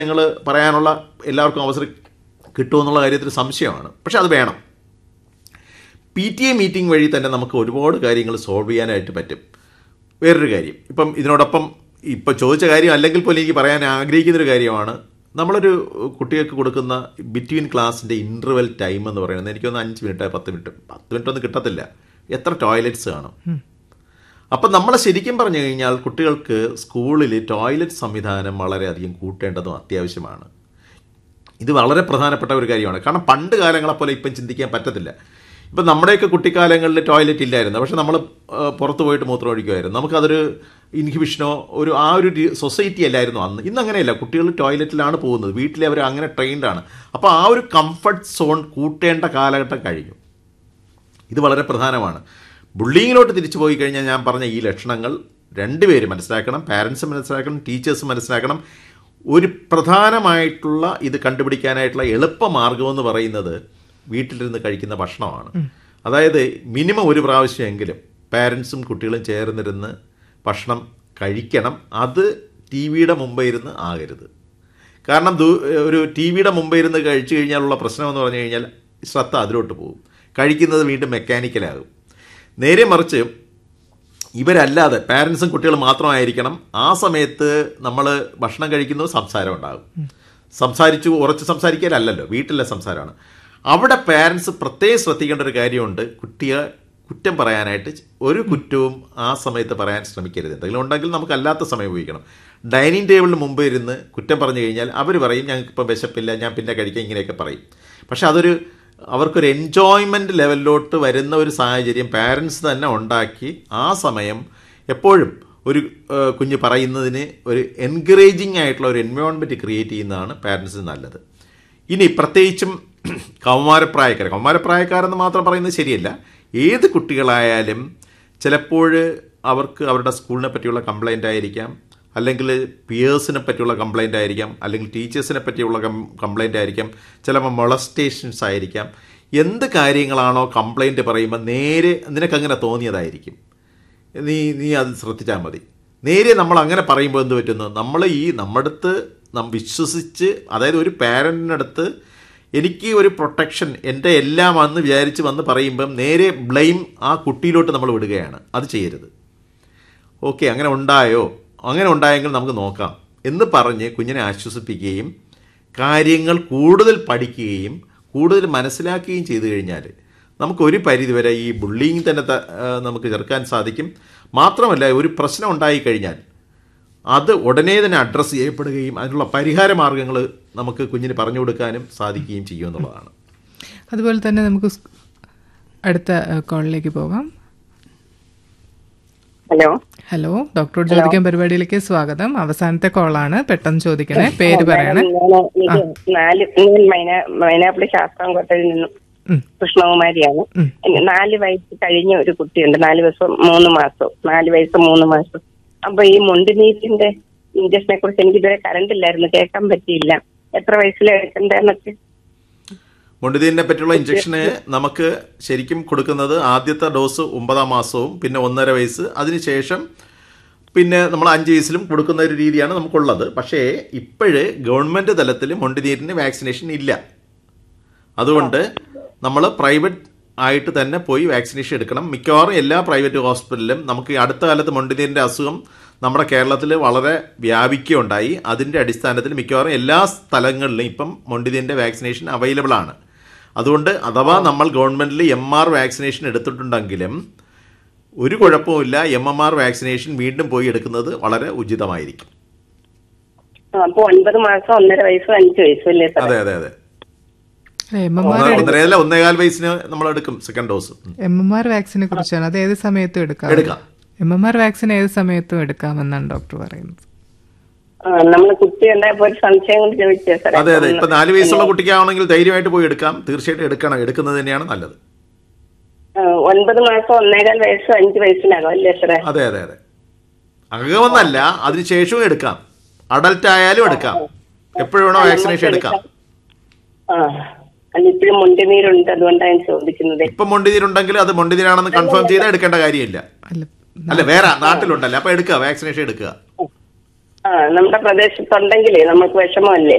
ഞങ്ങൾ പറയാനുള്ള എല്ലാവർക്കും അവസരം കിട്ടുമെന്നുള്ള കാര്യത്തിൽ സംശയമാണ് പക്ഷെ അത് വേണം പി ടി എ മീറ്റിംഗ് വഴി തന്നെ നമുക്ക് ഒരുപാട് കാര്യങ്ങൾ സോൾവ് ചെയ്യാനായിട്ട് പറ്റും വേറൊരു കാര്യം ഇപ്പം ഇതിനോടൊപ്പം ഇപ്പം ചോദിച്ച കാര്യം അല്ലെങ്കിൽ പോലും എനിക്ക് പറയാൻ ആഗ്രഹിക്കുന്നൊരു കാര്യമാണ് നമ്മളൊരു കുട്ടികൾക്ക് കൊടുക്കുന്ന ബിറ്റ്വീൻ ക്ലാസ്സിൻ്റെ ഇൻ്റർവെൽ ടൈം എന്ന് പറയുന്നത് എനിക്കൊന്ന് അഞ്ച് മിനിറ്റ് പത്ത് മിനിറ്റ് പത്ത് മിനിറ്റ് ഒന്നും കിട്ടത്തില്ല എത്ര ടോയ്ലറ്റ്സ് കാണും അപ്പം നമ്മൾ ശരിക്കും പറഞ്ഞു കഴിഞ്ഞാൽ കുട്ടികൾക്ക് സ്കൂളിൽ ടോയ്ലറ്റ് സംവിധാനം വളരെയധികം കൂട്ടേണ്ടതും അത്യാവശ്യമാണ് ഇത് വളരെ പ്രധാനപ്പെട്ട ഒരു കാര്യമാണ് കാരണം പണ്ട് കാലങ്ങളെപ്പോലെ ഇപ്പം ചിന്തിക്കാൻ പറ്റത്തില്ല ഇപ്പം നമ്മുടെയൊക്കെ കുട്ടിക്കാലങ്ങളിൽ ടോയ്ലറ്റ് ഇല്ലായിരുന്നു പക്ഷെ നമ്മൾ പുറത്ത് പോയിട്ട് മൂത്രം ഒഴിക്കുമായിരുന്നു നമുക്കതൊരു ഇൻഹിബിഷനോ ഒരു ആ ഒരു സൊസൈറ്റി അല്ലായിരുന്നു അന്ന് ഇന്ന് അങ്ങനെയല്ല കുട്ടികൾ ടോയ്ലറ്റിലാണ് പോകുന്നത് വീട്ടിലെ അവർ അങ്ങനെ ട്രെയിൻഡ് ആണ് അപ്പോൾ ആ ഒരു കംഫർട്ട് സോൺ കൂട്ടേണ്ട കാലഘട്ടം കഴിഞ്ഞു ഇത് വളരെ പ്രധാനമാണ് ബുള്ളിങ്ങിലോട്ട് തിരിച്ചു പോയി കഴിഞ്ഞാൽ ഞാൻ പറഞ്ഞ ഈ ലക്ഷണങ്ങൾ രണ്ടുപേരും മനസ്സിലാക്കണം പാരൻസ് മനസ്സിലാക്കണം ടീച്ചേഴ്സ് മനസ്സിലാക്കണം ഒരു പ്രധാനമായിട്ടുള്ള ഇത് കണ്ടുപിടിക്കാനായിട്ടുള്ള എളുപ്പമാർഗമെന്ന് പറയുന്നത് വീട്ടിലിരുന്ന് കഴിക്കുന്ന ഭക്ഷണമാണ് അതായത് മിനിമം ഒരു പ്രാവശ്യമെങ്കിലും പാരൻസും കുട്ടികളും ചേർന്നിരുന്ന് ഭക്ഷണം കഴിക്കണം അത് ടി വിയുടെ മുമ്പേ ഇരുന്ന് ആകരുത് കാരണം ദൂ ഒരു ടി വിയുടെ മുമ്പേ ഇരുന്ന് കഴിച്ചു കഴിഞ്ഞാലുള്ള പ്രശ്നം എന്ന് പറഞ്ഞു കഴിഞ്ഞാൽ ശ്രദ്ധ അതിലോട്ട് പോകും കഴിക്കുന്നത് വീണ്ടും മെക്കാനിക്കലാകും നേരെ മറിച്ച് ഇവരല്ലാതെ പാരൻസും കുട്ടികളും മാത്രമായിരിക്കണം ആ സമയത്ത് നമ്മൾ ഭക്ഷണം കഴിക്കുന്നു സംസാരം ഉണ്ടാകും സംസാരിച്ചു ഉറച്ച് സംസാരിക്കാനല്ലല്ലോ വീട്ടിലെ സംസാരമാണ് അവിടെ പാരൻസ് പ്രത്യേകം ശ്രദ്ധിക്കേണ്ട ഒരു കാര്യമുണ്ട് കുട്ടിയെ കുറ്റം പറയാനായിട്ട് ഒരു കുറ്റവും ആ സമയത്ത് പറയാൻ ശ്രമിക്കരുത് എന്തെങ്കിലും ഉണ്ടെങ്കിൽ നമുക്ക് അല്ലാത്ത സമയം ഉപയോഗിക്കണം ഡൈനിങ് ടേബിളിന് മുമ്പ് ഇരുന്ന് കുറ്റം പറഞ്ഞു കഴിഞ്ഞാൽ അവർ പറയും ഞങ്ങൾക്കിപ്പോൾ വിശപ്പില്ല ഞാൻ പിന്നെ കഴിക്കാം ഇങ്ങനെയൊക്കെ പറയും പക്ഷെ അതൊരു അവർക്കൊരു എൻജോയ്മെൻറ്റ് ലെവലിലോട്ട് വരുന്ന ഒരു സാഹചര്യം പാരൻസ് തന്നെ ഉണ്ടാക്കി ആ സമയം എപ്പോഴും ഒരു കുഞ്ഞ് പറയുന്നതിന് ഒരു എൻകറേജിങ് ആയിട്ടുള്ള ഒരു എൻവയോൺമെൻറ്റ് ക്രിയേറ്റ് ചെയ്യുന്നതാണ് പാരൻസിന് നല്ലത് ഇനി പ്രത്യേകിച്ചും കൗമാരപ്രായക്കാർ കൗമാരപ്രായക്കാരെന്ന് മാത്രം പറയുന്നത് ശരിയല്ല ഏത് കുട്ടികളായാലും ചിലപ്പോൾ അവർക്ക് അവരുടെ സ്കൂളിനെ പറ്റിയുള്ള കംപ്ലൈൻ്റ് ആയിരിക്കാം അല്ലെങ്കിൽ പിയേഴ്സിനെ പറ്റിയുള്ള കംപ്ലൈൻ്റ് ആയിരിക്കാം അല്ലെങ്കിൽ ടീച്ചേഴ്സിനെ പറ്റിയുള്ള കംപ്ലൈൻ്റ് ആയിരിക്കാം ചിലപ്പോൾ മൊളസ്റ്റേഷൻസ് ആയിരിക്കാം എന്ത് കാര്യങ്ങളാണോ കംപ്ലൈൻറ്റ് പറയുമ്പോൾ നേരെ നിനക്കങ്ങനെ തോന്നിയതായിരിക്കും നീ നീ അത് ശ്രദ്ധിച്ചാൽ മതി നേരെ നമ്മൾ അങ്ങനെ പറയുമ്പോൾ എന്ത് പറ്റുന്നു നമ്മൾ ഈ നമ്മടുത്ത് നം വിശ്വസിച്ച് അതായത് ഒരു പാരൻറ്റിനടുത്ത് എനിക്ക് ഒരു പ്രൊട്ടക്ഷൻ എൻ്റെ എല്ലാം വന്ന് വിചാരിച്ച് വന്ന് പറയുമ്പം നേരെ ബ്ലെയിം ആ കുട്ടിയിലോട്ട് നമ്മൾ വിടുകയാണ് അത് ചെയ്യരുത് ഓക്കെ അങ്ങനെ ഉണ്ടായോ അങ്ങനെ ഉണ്ടായെങ്കിൽ നമുക്ക് നോക്കാം എന്ന് പറഞ്ഞ് കുഞ്ഞിനെ ആശ്വസിപ്പിക്കുകയും കാര്യങ്ങൾ കൂടുതൽ പഠിക്കുകയും കൂടുതൽ മനസ്സിലാക്കുകയും ചെയ്തു കഴിഞ്ഞാൽ നമുക്ക് ഒരു പരിധിവരെ ഈ ബുള്ളിങ് തന്നെ നമുക്ക് ചെറുക്കാൻ സാധിക്കും മാത്രമല്ല ഒരു പ്രശ്നം ഉണ്ടായിക്കഴിഞ്ഞാൽ അത് ഉടനെ തന്നെ അഡ്രസ്സ് ചെയ്യപ്പെടുകയും അതിനുള്ള പരിഹാര മാർഗങ്ങൾ നമുക്ക് കുഞ്ഞിന് പറഞ്ഞു കൊടുക്കാനും സാധിക്കുകയും ചെയ്യുമെന്നുള്ളതാണ് അതുപോലെ തന്നെ നമുക്ക് അടുത്ത കോളിലേക്ക് പോകാം ഹലോ ഹലോ ഡോക്ടറോട് ചോദിക്കാൻ പരിപാടിയിലേക്ക് സ്വാഗതം അവസാനത്തെ കോളാണ് പെട്ടെന്ന് ചോദിക്കണേ പേര് പറയണേ നാല് മൈനാപ്പിളി ശാസ്താംകോട്ടയിൽ നിന്നും കൃഷ്ണകുമാരിയാണ് നാല് വയസ്സ് കഴിഞ്ഞ ഒരു കുട്ടിയുണ്ട് നാല് വയസ്സും മൂന്ന് മാസവും നാല് വയസ്സ് മൂന്ന് മാസം അപ്പൊ ഈ മുണ്ടിനീറ്റിന്റെ ഇഞ്ചക്ഷനെ കുറിച്ച് എനിക്ക് ഇതുവരെ കറണ്ട് ഇല്ലായിരുന്നു കേൾക്കാൻ പറ്റിയില്ല എത്ര വയസ്സിലെടുക്കണ്ടെന്നൊക്കെ മുണ്ടിതീനെ പറ്റിയുള്ള ഇഞ്ചക്ഷന് നമുക്ക് ശരിക്കും കൊടുക്കുന്നത് ആദ്യത്തെ ഡോസ് ഒമ്പതാം മാസവും പിന്നെ ഒന്നര വയസ്സ് അതിനുശേഷം പിന്നെ നമ്മൾ അഞ്ച് വയസ്സിലും കൊടുക്കുന്ന ഒരു രീതിയാണ് നമുക്കുള്ളത് പക്ഷേ ഇപ്പോഴ് ഗവൺമെൻറ് തലത്തിൽ മൊണ്ടിനീരിന് വാക്സിനേഷൻ ഇല്ല അതുകൊണ്ട് നമ്മൾ പ്രൈവറ്റ് ആയിട്ട് തന്നെ പോയി വാക്സിനേഷൻ എടുക്കണം മിക്കവാറും എല്ലാ പ്രൈവറ്റ് ഹോസ്പിറ്റലിലും നമുക്ക് ഈ അടുത്ത കാലത്ത് മൊണ്ടിനീരിൻ്റെ അസുഖം നമ്മുടെ കേരളത്തിൽ വളരെ വ്യാപിക്കുകയുണ്ടായി അതിൻ്റെ അടിസ്ഥാനത്തിൽ മിക്കവാറും എല്ലാ സ്ഥലങ്ങളിലും ഇപ്പം മൊണ്ടിനീരിൻ്റെ വാക്സിനേഷൻ അവൈലബിൾ ആണ് അതുകൊണ്ട് അഥവാ നമ്മൾ ഗവൺമെൻറ്റിൽ എം ആർ വാക്സിനേഷൻ എടുത്തിട്ടുണ്ടെങ്കിലും ഒരു കുഴപ്പവുമില്ല എം എം ആർ വാക്സിനേഷൻ വീണ്ടും പോയി എടുക്കുന്നത് വളരെ ഉചിതമായിരിക്കും അപ്പൊ ഒൻപത് മാസം ഒന്നര വയസ്സും അഞ്ച് വയസ്സും അല്ലേ അതെ അതെ അതെ എം എം ആർ ഒന്നരയല്ല ഒന്നേകാൽ വയസ്സിന് നമ്മൾ എടുക്കും second dose M M R വാക്സിനെ കുറിച്ചാണ് അത് ഏത് സമയത്തും എടുക്കാം എടുക്കാം എം എം ആർ വാക്സിൻ ഏത് സമയത്തും എടുക്കാമെന്നാണ് ഡോക്ടർ പറയുന്നത് നമ്മൾ കുട്ടി ഉണ്ടായപ്പോ ഒരു സംശയം കൊണ്ട് ചോദിച്ചേ സാറേ അതെ അതെ ഇപ്പൊ നാല് വയസ്സുള്ള കുട്ടിക്കാണെങ്കിൽ ധൈര്യമായിട്ട് പോയി എടുക്കാം തീർച്ചയായിട്ടും എടുക്കണം എടുക്കുന്നത് തന്നെയാണ് നല്ലത് ഒൻപത് മാസം ഒന്നേകാൽ വയസ്സും അഞ്ച് വയസ്സിനകം അല്ലേ സാറേ അതെ അതെ അതെ അകമെന്നല്ല അതിനുശേഷവും എടുക്കാം അഡൽട്ട് ആയാലും എടുക്കാം എപ്പോഴും വേണോ വാക്സിനേഷൻ എടുക്കാം ആ അല്ല ഇപ്പോഴും മുണ്ടിനീരുണ്ട് അതുകൊണ്ടാണ് ഞാൻ ചോദിക്കുന്നത് ഇപ്പം മൊണ്ടിനീരുണ്ടെങ്കിൽ അത് മൊണ്ടിനീരാണെന്ന് കൺഫേം ചെയ്താൽ എടുക്കേണ്ട കാര്യമില്ല അല്ല അല്ല വേറെ നാട്ടിലുണ്ടല്ലോ അപ്പൊ എടുക്കുക വാക്സിനേഷൻ എടുക്കുക ആ നമ്മുടെ പ്രദേശത്തുണ്ടെങ്കിലേ നമുക്ക് വിഷമമല്ലേ